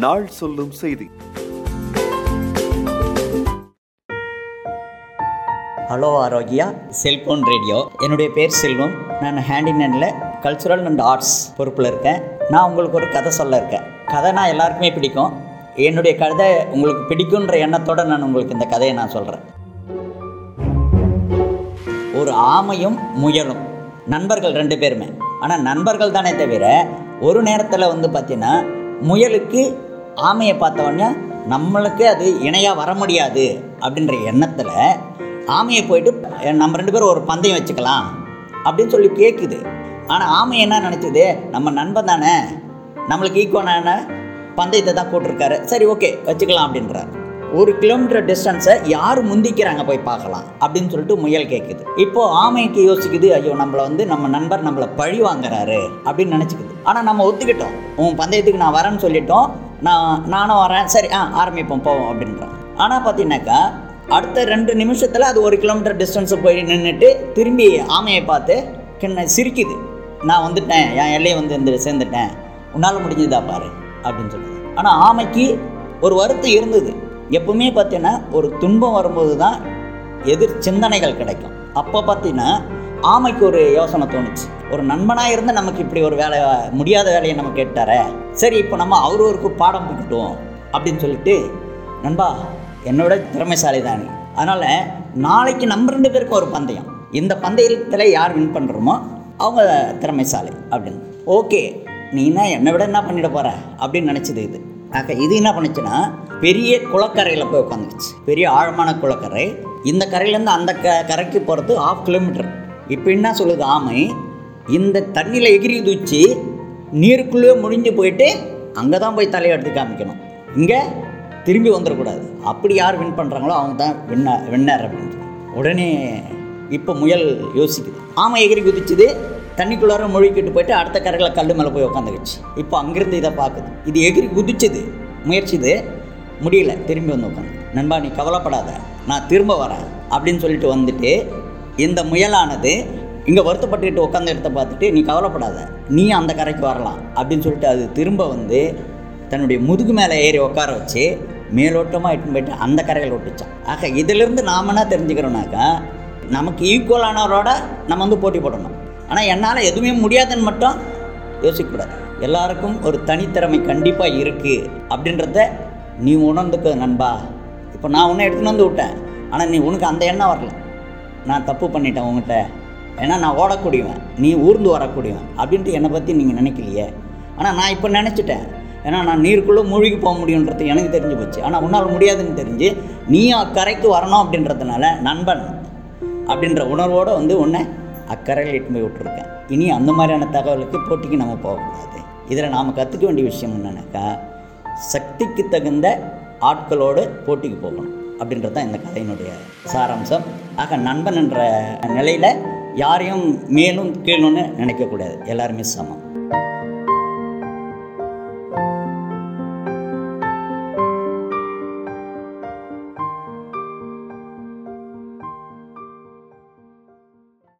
நாள் சொல்லும் செய்தி ஹலோ ஆரோக்கியா செல்போன் ரேடியோ என்னுடைய பேர் செல்வம் நான் ஹேண்டினனில் கல்ச்சுரல் அண்ட் ஆர்ட்ஸ் பொறுப்பில் இருக்கேன் நான் உங்களுக்கு ஒரு கதை சொல்ல இருக்கேன் கதைனா எல்லாருக்குமே பிடிக்கும் என்னுடைய கதை உங்களுக்கு பிடிக்குன்ற எண்ணத்தோடு நான் உங்களுக்கு இந்த கதையை நான் சொல்கிறேன் ஒரு ஆமையும் முயலும் நண்பர்கள் ரெண்டு பேருமே ஆனால் நண்பர்கள் தானே தவிர ஒரு நேரத்தில் வந்து பார்த்தீங்கன்னா முயலுக்கு ஆமையை பார்த்த உடனே நம்மளுக்கு அது இணையாக வர முடியாது அப்படின்ற எண்ணத்தில் ஆமையை போயிட்டு "எ, நம்ம ரெண்டு பேரும் ஒரு பந்தயம் வச்சுக்கலாம் அப்படின்னு சொல்லி கேட்குது ஆனால் ஆமை என்ன நினச்சிது நம்ம நண்பன் தானே நம்மளுக்கு ஈக்குவலான பந்தயத்தை தான் போட்டிருக்காரு சரி ஓகே வச்சுக்கலாம் அப்படின்றார் ஒரு கிலோமீட்டர் டிஸ்டன்ஸை யார் முந்திக்கிறாங்க போய் பார்க்கலாம் அப்படின்னு சொல்லிட்டு முயல் கேட்குது இப்போ ஆமைக்கு யோசிக்குது ஐயோ நம்மளை வந்து நம்ம நண்பர் நம்மளை பழி வாங்குறாரு அப்படின்னு நினச்சிக்குது ஆனால் நம்ம ஒத்துக்கிட்டோம் உன் பந்தயத்துக்கு நான் வரேன்னு சொல்லிட்டோம் நான் நானும் வரேன் சரி ஆ ஆரம்பிப்போம் போவோம் அப்படின்றோம் ஆனால் பார்த்தீங்கன்னாக்கா அடுத்த ரெண்டு நிமிஷத்தில் அது ஒரு கிலோமீட்டர் டிஸ்டன்ஸை போய் நின்றுட்டு திரும்பி ஆமையை பார்த்து கிண்ண சிரிக்குது நான் வந்துட்டேன் என் எல்லையை வந்து இந்த சேர்ந்துட்டேன் உன்னால் முடிஞ்சதா பாரு அப்படின்னு சொல்லுது ஆனால் ஆமைக்கு ஒரு வருத்தம் இருந்தது எப்பவுமே பார்த்தீங்கன்னா ஒரு துன்பம் வரும்போது தான் எதிர் சிந்தனைகள் கிடைக்கும் அப்போ பார்த்தீங்கன்னா ஆமைக்கு ஒரு யோசனை தோணுச்சு ஒரு நண்பனாக இருந்து நமக்கு இப்படி ஒரு வேலை முடியாத வேலையை நம்ம கேட்டாரே சரி இப்போ நம்ம அவருக்கு பாடம் புக்கிட்டோம் அப்படின்னு சொல்லிட்டு நண்பா என்னோட திறமைசாலி தானே அதனால் நாளைக்கு நம்ம ரெண்டு பேருக்கும் ஒரு பந்தயம் இந்த பந்தயத்தில் யார் வின் பண்ணுறோமோ அவங்க திறமைசாலி அப்படின்னு ஓகே நீ என்ன என்னை விட என்ன பண்ணிட போற அப்படின்னு நினச்சது இது ஆக இது என்ன பண்ணுச்சுன்னா பெரிய குளக்கரையில் போய் உட்காந்துக்குச்சு பெரிய ஆழமான குளக்கரை இந்த கரையிலேருந்து அந்த க கரைக்கு போகிறது ஆஃப் கிலோமீட்டர் இப்போ என்ன சொல்லுது ஆமை இந்த தண்ணியில் எகிரி குதிச்சு நீருக்குள்ளேயே முடிஞ்சு போயிட்டு அங்கே தான் போய் தலையை எடுத்து காமிக்கணும் இங்கே திரும்பி வந்துடக்கூடாது அப்படி யார் வின் பண்ணுறாங்களோ அவங்க தான் வின்ன வின்னர் அப்படின்னு உடனே இப்போ முயல் யோசிக்குது ஆமை எகிரி குதிச்சுது தண்ணிக்குள்ளார முழுகிட்டு போயிட்டு அடுத்த கரையில் கல் மேலே போய் உட்காந்துக்குச்சு இப்போ அங்கிருந்து இதை பார்க்குது இது எகிரி குதிச்சுது முயற்சிது முடியல திரும்பி வந்து உட்காந்து நண்பா நீ கவலைப்படாத நான் திரும்ப வரேன் அப்படின்னு சொல்லிட்டு வந்துட்டு இந்த முயலானது இங்கே வருத்தப்பட்டுக்கிட்டு உட்காந்த இடத்த பார்த்துட்டு நீ கவலைப்படாத நீ அந்த கரைக்கு வரலாம் அப்படின்னு சொல்லிட்டு அது திரும்ப வந்து தன்னுடைய முதுகு மேலே ஏறி உட்கார வச்சு மேலோட்டமாக இட்டுன்னு போயிட்டு அந்த கரையில் விட்டுச்சான் ஆக இதிலிருந்து நாம் என்ன தெரிஞ்சுக்கிறோம்னாக்கா நமக்கு ஈக்குவலானவரோட நம்ம வந்து போட்டி போடணும் ஆனால் என்னால் எதுவுமே முடியாதுன்னு மட்டும் யோசிக்கக்கூடாது எல்லாருக்கும் ஒரு தனித்திறமை கண்டிப்பாக இருக்குது அப்படின்றத நீ உணர்ந்துக்க நண்பா இப்போ நான் உன்னை எடுத்துன்னு வந்து விட்டேன் ஆனால் நீ உனக்கு அந்த எண்ணம் வரல நான் தப்பு பண்ணிட்டேன் உங்ககிட்ட ஏன்னா நான் ஓடக்கூடியவன் நீ ஊர்ந்து வரக்கூடியவன் அப்படின்ட்டு என்னை பற்றி நீங்கள் நினைக்கலையே ஆனால் நான் இப்போ நினச்சிட்டேன் ஏன்னா நான் நீருக்குள்ளே மூழ்கி போக முடியுன்றது எனக்கு தெரிஞ்சு போச்சு ஆனால் உன்னால் முடியாதுன்னு தெரிஞ்சு நீ அக்கரைக்கு வரணும் அப்படின்றதுனால நண்பன் அப்படின்ற உணர்வோடு வந்து உன்னை அக்கறையில் இட்டு போய் விட்டுருக்கேன் இனி அந்த மாதிரியான தகவலுக்கு போட்டிக்கு நம்ம போகக்கூடாது இதில் நாம் கற்றுக்க வேண்டிய விஷயம் என்னன்னாக்கா சக்திக்கு தகுந்த ஆட்களோடு போட்டிக்கு போகணும் அப்படின்றது தான் இந்த கதையினுடைய சாராம்சம் ஆக நண்பன் என்ற நிலையில் யாரையும் மேலும் கீழுன்னு நினைக்கக்கூடாது எல்லாருமே சமம்